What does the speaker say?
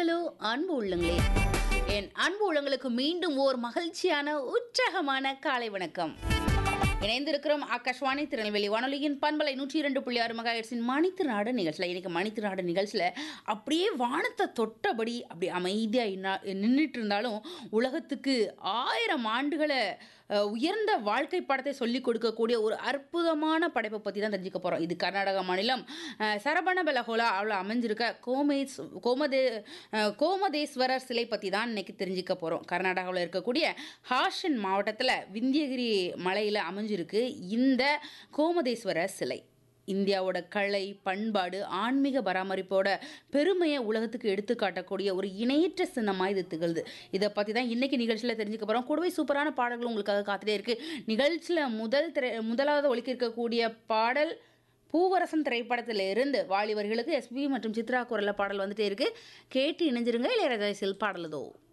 hello அன்பு உள்ளங்களே என் அன்பு உள்ளங்களுக்கு மீண்டும் ஓர் மகிழ்ச்சியான உற்சாகமான காலை வணக்கம் இணைந்திருக்கிறோம் ஆகாஷ்வாணி திருநெல்வேலி வானொலியின் பண்பலை நூற்றி இரண்டு புள்ளி ஆறு மகாயிரசின் மணித்திருநாடு நிகழ்ச்சியில் இன்னைக்கு மணித்திருநாடு நிகழ்ச்சியில் அப்படியே வானத்தை தொட்டபடி அப்படி அமைதியாக நின்றுட்டு இருந்தாலும் உலகத்துக்கு ஆயிரம் ஆண்டுகளை அஹ், உயர்ந்த வாழ்க்கை பாடத்தை சொல்லிக் கொடுக்கக்கூடிய ஒரு அற்புதமான படைப்பை பற்றி தான் தெரிஞ்சுக்க போகிறோம் இது கர்நாடகா மாநிலம் அஹ், சரபணபலகோலா அவளை அமைஞ்சிருக்க கோமேஸ் கோமதே அஹ், கோமதேஸ்வரர் சிலை பற்றி தான் இன்னைக்கு தெரிஞ்சுக்க போகிறோம் கர்நாடகாவில் இருக்கக்கூடிய ஹாஷன் மாவட்டத்தில் விந்தியகிரி மலையில் அமைஞ்சிருக்கு இந்த கோமதேஸ்வரர் சிலை இந்தியாவோட கலை பண்பாடு ஆன்மீக பராமரிப்போட பெருமையை உலகத்துக்கு எடுத்து காட்டக்கூடிய ஒரு இணையற்ற சின்னமாக இது திகழ்து இதை பற்றி தான் இன்னைக்கு நிகழ்ச்சியில் தெரிஞ்சுக்க போகிறோம் கூடவே சூப்பரான பாடல்கள் உங்களுக்காக காத்துட்டே இருக்கு நிகழ்ச்சியில் முதல் திரை முதலாவது ஒலிக்க இருக்கக்கூடிய பாடல் பூவரசன் திரைப்படத்தில் இருந்து வாலிபர்களுக்கு எஸ்பி மற்றும் சித்ரா குரல்ல பாடல் வந்துட்டே இருக்கு கேட்டு இணைஞ்சிருங்க இளையராஜா சில் பாடலதோ